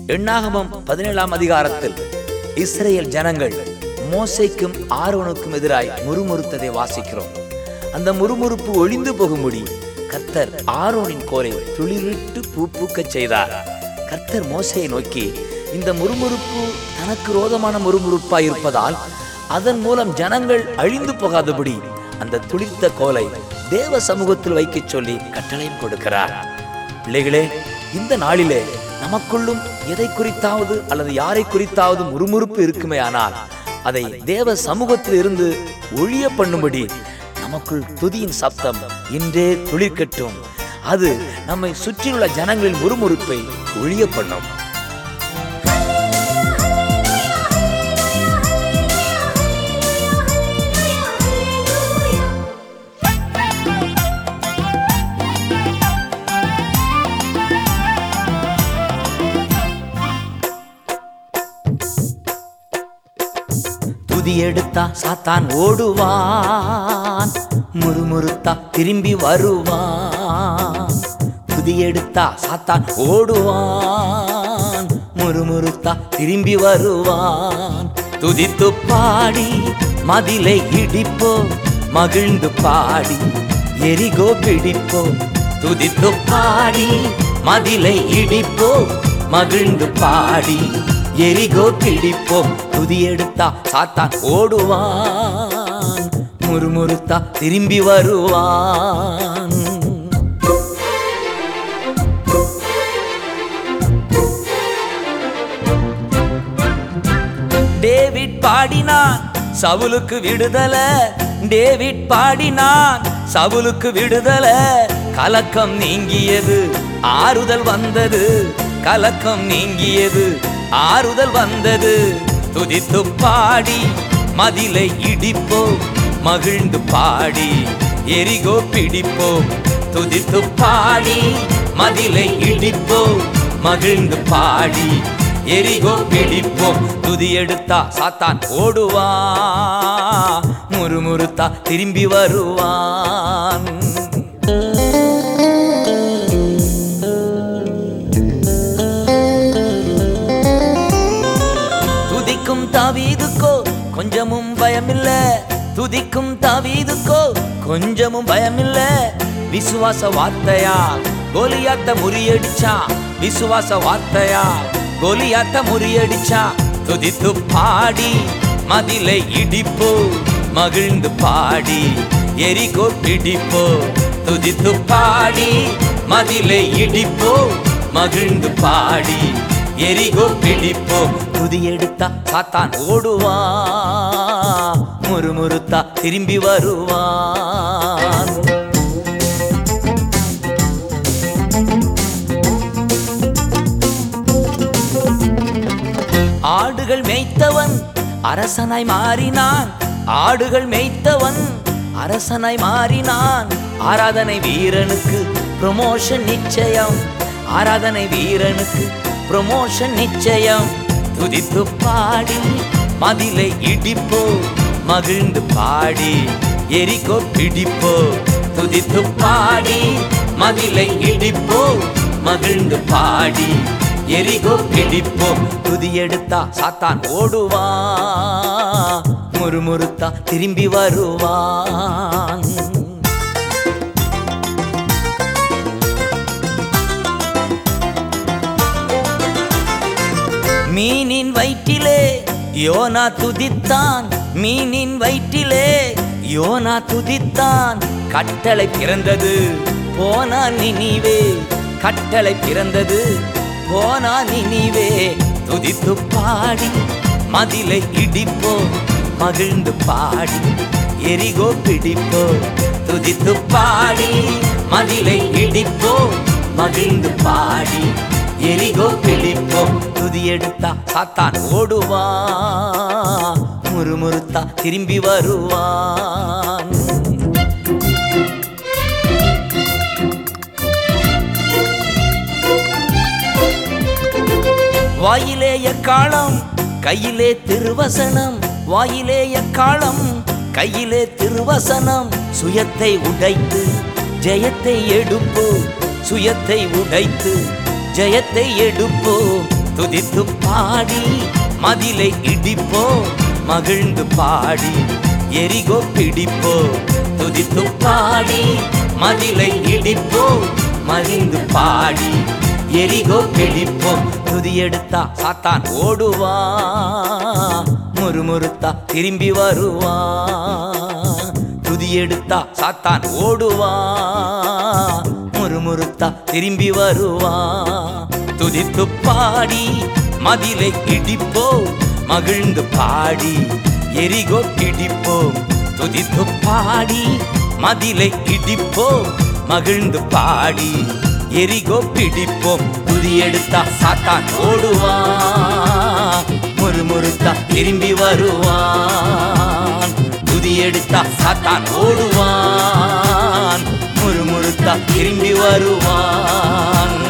எண்ணாகமம் பதினேழாம் அதிகாரத்தில் இஸ்ரேல் ஜனங்கள் மோசைக்கும் ஆரோனுக்கும் எதிராய் முறுமுறுத்ததை வாசிக்கிறோம் அந்த முறுமுறுப்பு ஒளிந்து போகும்படி கர்த்தர் ஆரோனின் கோரை துளிரிட்டு பூ பூக்கச் செய்தார் கர்த்தர் மோசையை நோக்கி இந்த முறுமுறுப்பு தனக்கு ரோதமான முறுமுறுப்பாய் இருப்பதால் அதன் மூலம் ஜனங்கள் அழிந்து போகாதபடி அந்த துளிர்த்த கோலை தேவ சமூகத்தில் வைக்கச் சொல்லி கட்டளையும் கொடுக்கிறார் பிள்ளைகளே இந்த நாளிலே நமக்குள்ளும் எதை குறித்தாவது அல்லது யாரை குறித்தாவது முறுமுறுப்பு இருக்குமே ஆனால் அதை தேவ சமூகத்தில் இருந்து ஒழிய பண்ணும்படி நமக்குள் துதியின் சப்தம் இன்றே துளிர்க்கட்டும் அது நம்மை சுற்றியுள்ள ஜனங்களின் முறுமுறுப்பை ஒழிய பண்ணும் துதி எடுத்தா சாத்தான் ஓடுவான் முறுமுறுத்தா திரும்பி வருவான் துதி எடுத்தா சாத்தான் ஓடுவான் முறுமுறுத்தா திரும்பி வருவான் துதித்து பாடி மதிலை இடிப்போ மகிழ்ந்து பாடி எரிகோ பிடிப்போ துதித்து பாடி மதிலை இடிப்போ மகிழ்ந்து பாடி எரிகோ பிடிப்போம் துதி எடுத்தா சாத்தான் ஓடுவான் முறுமுறுத்தா திரும்பி வருவான் டேவிட் பாடினான் சவுலுக்கு விடுதலை டேவிட் பாடினான் சவுலுக்கு விடுதலை கலக்கம் நீங்கியது ஆறுதல் வந்தது கலக்கம் நீங்கியது ஆறுதல் வந்தது துதித்து பாடி மதிலை இடிப்போ மகிழ்ந்து பாடி எரிகோ பிடிப்போ துதித்து பாடி மதிலை இடிப்போ மகிழ்ந்து பாடி எரிகோ பிடிப்போம் துதி எடுத்தா சாத்தான் ஓடுவா முறுமுறுத்தா திரும்பி வருவான் துதிக்கும் தாவீதுக்கோ கொஞ்சமும் பயமில்ல துதிக்கும் தாவீதுக்கோ கொஞ்சமும் பயமில்ல விசுவாச வார்த்தையா கோலியாத்த முறியடிச்சா விசுவாச வார்த்தையா கோலியாத்த முறியடிச்சா துதித்து பாடி மதிலை இடிப்போ மகிழ்ந்து பாடி எரிகோ பிடிப்போ துதித்து பாடி மதிலை இடிப்போ மகிழ்ந்து பாடி எரிகோ பிடிப்போம் துதி எடுத்தா சாத்தான் ஓடுவா முறுமுறுத்தா திரும்பி வருவான் ஆடுகள் மேய்த்தவன் அரசனாய் மாறினான் ஆடுகள் மேய்த்தவன் அரசனாய் மாறினான் ஆராதனை வீரனுக்கு ப்ரொமோஷன் நிச்சயம் ஆராதனை வீரனுக்கு ப்ரொமோஷன் நிச்சயம் துதித்து பாடி மதிலை இடிப்போ மகிழ்ந்து பாடி எரிகோ பிடிப்போ துதித்து பாடி மதிலை இடிப்போ மகிழ்ந்து பாடி எரிகோ பிடிப்போம் துதி எடுத்தா சாத்தான் ஓடுவா முறுமுறுத்தா திரும்பி வருவான் மீனின் வயிற்றிலே யோனா துதித்தான் மீனின் வயிற்றிலே யோனா துதித்தான் கட்டளை பிறந்தது போனா நினிவே கட்டளை பிறந்தது போனா நினிவே துதித்து பாடி மதிலை இடிப்போ மகிழ்ந்து பாடி எரிகோ பிடிப்போ துதித்து பாடி மதிலை இடிப்போ மகிழ்ந்து பாடி எரிகோ பிடிப்போம் துதி எடுத்தா சாத்தான் ஓடுவா முறுமுறுத்தா திரும்பி வருவான் வாயிலே எக்காலம் கையிலே திருவசனம் வாயிலே எக்காலம் கையிலே திருவசனம் சுயத்தை உடைத்து ஜெயத்தை எடுப்போ சுயத்தை உடைத்து ஜெயத்தை எடுப்போ துதித்து பாடி மதிலை இடிப்போ மகிழ்ந்து பாடி எரிகோ பிடிப்போ துதித்து பாடி மதிலை இடிப்போ மகிழ்ந்து பாடி எரிகோ பிடிப்போம் துதி எடுத்தா சாத்தான் ஓடுவா முறுமுறுத்தா திரும்பி வருவா துதி எடுத்தா சாத்தான் ஓடுவா முறுமுறுத்தா திரும்பி வருவா துதித்து பாடி மதிலை இடிப்போ மகிழ்ந்து பாடி எரிகோ இடிப்போம் துதித்து பாடி மதிலை இடிப்போ மகிழ்ந்து பாடி எரிகோ பிடிப்போம் துதி எடுத்தா சாத்தான் ஓடுவா முறுமுறுத்தா திரும்பி வருவான் துதி எடுத்தா சாத்தான் ஓடுவான் முறுமுறுத்தா திரும்பி வருவான்